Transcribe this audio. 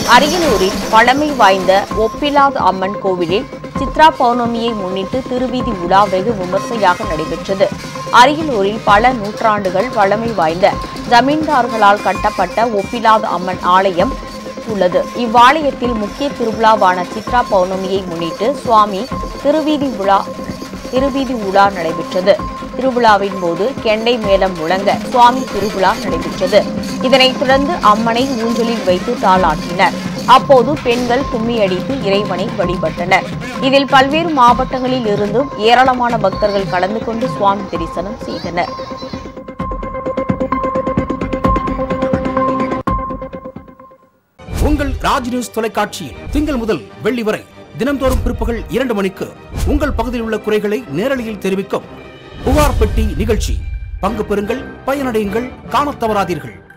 அரியலூரில் பழமை வாய்ந்த ஒப்பிலாத அம்மன் கோவிலில் சித்ரா பௌர்ணமியை முன்னிட்டு திருவீதி உலா வெகு விமர்சையாக நடைபெற்றது அரியலூரில் பல நூற்றாண்டுகள் பழமை வாய்ந்த ஜமீன்தார்களால் கட்டப்பட்ட ஒப்பிலாத அம்மன் ஆலயம் உள்ளது இவ்வாலயத்தில் முக்கிய திருவிழாவான சித்ரா பௌர்ணமியை முன்னிட்டு சுவாமி திருவீதி உலா திருவீதி உலா நடைபெற்றது திருவிழாவின் போது கெண்டை மேளம் முழங்க சுவாமி திருவிழா நடைபெற்றது இதனைத் தொடர்ந்து அம்மனை ஊஞ்சலில் வைத்து தாளாட்டினர் அப்போது பெண்கள் கும்மியடித்து இறைவனை வழிபட்டனர் இதில் பல்வேறு மாவட்டங்களில் இருந்தும் ஏராளமான பக்தர்கள் கலந்து கொண்டு சுவாமி தரிசனம் செய்தனர் உங்கள் ராஜ் நியூஸ் தொலைக்காட்சியில் திங்கள் முதல் வெள்ளி வரை தினம்தோறும் பிற்பகல் இரண்டு மணிக்கு உங்கள் பகுதியில் உள்ள குறைகளை நேரலையில் தெரிவிக்கும் புகார் பெட்டி நிகழ்ச்சி பங்கு பெறுங்கள் பயனடையுங்கள் காணத் தவறாதீர்கள்